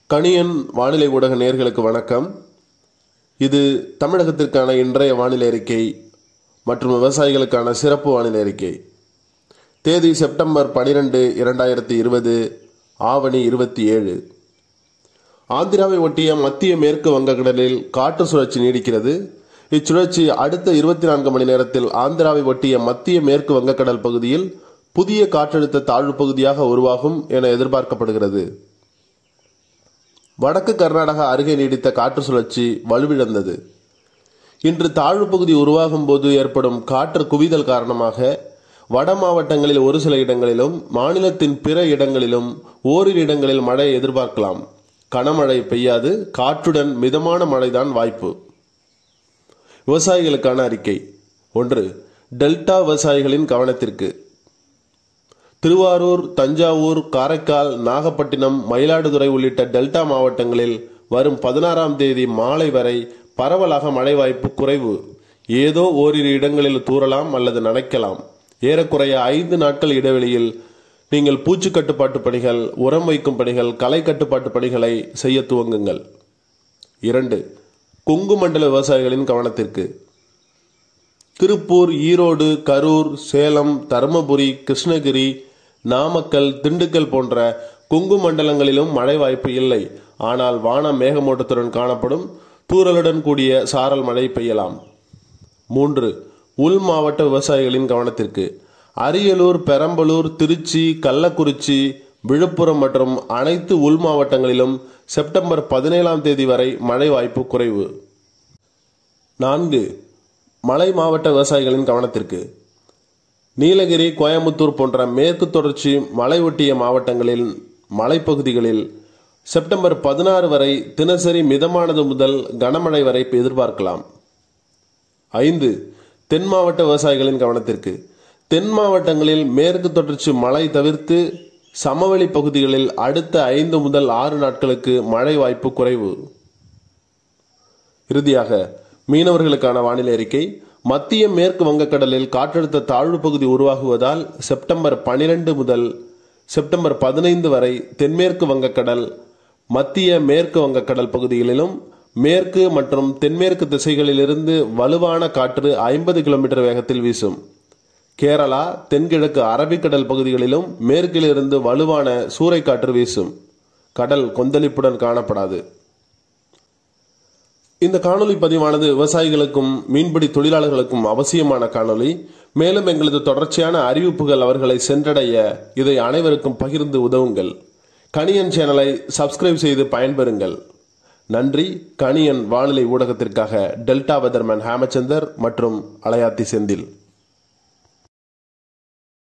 கணியன் வானிலை ஊடக நேர்களுக்கு வணக்கம் இது தமிழகத்திற்கான இன்றைய வானிலை அறிக்கை மற்றும் விவசாயிகளுக்கான சிறப்பு வானிலை அறிக்கை தேதி செப்டம்பர் பனிரெண்டு இரண்டாயிரத்தி இருபது ஆவணி இருபத்தி ஏழு ஆந்திராவை ஒட்டிய மத்திய மேற்கு வங்கக்கடலில் காற்று சுழற்சி நீடிக்கிறது இச்சுழற்சி அடுத்த இருபத்தி நான்கு மணி நேரத்தில் ஆந்திராவை ஒட்டிய மத்திய மேற்கு வங்கக்கடல் பகுதியில் புதிய காற்றழுத்த தாழ்வு பகுதியாக உருவாகும் என எதிர்பார்க்கப்படுகிறது வடக்கு கர்நாடகா அருகே நீடித்த காற்று சுழற்சி வலுவிழந்தது இன்று தாழ்வு பகுதி உருவாகும் போது ஏற்படும் காற்று குவிதல் காரணமாக வட மாவட்டங்களில் ஒரு சில இடங்களிலும் மாநிலத்தின் பிற இடங்களிலும் ஓரிரு இடங்களில் மழை எதிர்பார்க்கலாம் கனமழை பெய்யாது காற்றுடன் மிதமான மழைதான் வாய்ப்பு விவசாயிகளுக்கான அறிக்கை ஒன்று டெல்டா விவசாயிகளின் கவனத்திற்கு திருவாரூர் தஞ்சாவூர் காரைக்கால் நாகப்பட்டினம் மயிலாடுதுறை உள்ளிட்ட டெல்டா மாவட்டங்களில் வரும் பதினாறாம் தேதி மாலை வரை பரவலாக மழை வாய்ப்பு குறைவு ஏதோ ஓரிரு இடங்களில் தூறலாம் அல்லது நனைக்கலாம் ஏறக்குறைய ஐந்து நாட்கள் இடைவெளியில் நீங்கள் பூச்சி கட்டுப்பாட்டு பணிகள் உரம் வைக்கும் பணிகள் களை கட்டுப்பாட்டு பணிகளை செய்ய துவங்குங்கள் இரண்டு கொங்கு மண்டல விவசாயிகளின் கவனத்திற்கு திருப்பூர் ஈரோடு கரூர் சேலம் தருமபுரி கிருஷ்ணகிரி நாமக்கல் திண்டுக்கல் போன்ற கொங்கு மண்டலங்களிலும் மழை வாய்ப்பு இல்லை ஆனால் வானம் மேகமூட்டத்துடன் காணப்படும் தூறலுடன் கூடிய சாரல் மழை பெய்யலாம் மூன்று உள் மாவட்ட விவசாயிகளின் கவனத்திற்கு அரியலூர் பெரம்பலூர் திருச்சி கள்ளக்குறிச்சி விழுப்புரம் மற்றும் அனைத்து உள் மாவட்டங்களிலும் செப்டம்பர் பதினேழாம் தேதி வரை மழை வாய்ப்பு குறைவு நான்கு மலை மாவட்ட விவசாயிகளின் கவனத்திற்கு நீலகிரி கோயம்புத்தூர் போன்ற மேற்கு தொடர்ச்சி மலை ஒட்டிய மாவட்டங்களில் மலைப்பகுதிகளில் செப்டம்பர் பதினாறு வரை தினசரி மிதமானது முதல் கனமழை வரை எதிர்பார்க்கலாம் ஐந்து தென் மாவட்ட விவசாயிகளின் கவனத்திற்கு தென் மாவட்டங்களில் மேற்கு தொடர்ச்சி மழை தவிர்த்து சமவெளி பகுதிகளில் அடுத்த ஐந்து முதல் ஆறு நாட்களுக்கு மழை வாய்ப்பு குறைவு இறுதியாக மீனவர்களுக்கான வானிலை அறிக்கை மத்திய மேற்கு வங்கக்கடலில் காற்றழுத்த தாழ்வு பகுதி உருவாகுவதால் செப்டம்பர் பனிரெண்டு முதல் செப்டம்பர் பதினைந்து வரை தென்மேற்கு வங்கக்கடல் மத்திய மேற்கு வங்கக்கடல் பகுதிகளிலும் மேற்கு மற்றும் தென்மேற்கு திசைகளிலிருந்து வலுவான காற்று ஐம்பது கிலோமீட்டர் வேகத்தில் வீசும் கேரளா தென்கிழக்கு அரபிக்கடல் பகுதிகளிலும் மேற்கிலிருந்து வலுவான சூறைக்காற்று வீசும் கடல் கொந்தளிப்புடன் காணப்படாது இந்த காணொலி பதிவானது விவசாயிகளுக்கும் மீன்பிடி தொழிலாளர்களுக்கும் அவசியமான காணொலி மேலும் எங்களது தொடர்ச்சியான அறிவிப்புகள் அவர்களை சென்றடைய இதை அனைவருக்கும் பகிர்ந்து உதவுங்கள் கணியன் சேனலை சப்ஸ்கிரைப் செய்து பயன்பெறுங்கள் நன்றி கணியன் வானிலை ஊடகத்திற்காக டெல்டா வெதர்மேன் ஹேமச்சந்தர் மற்றும் அலையாத்தி செந்தில்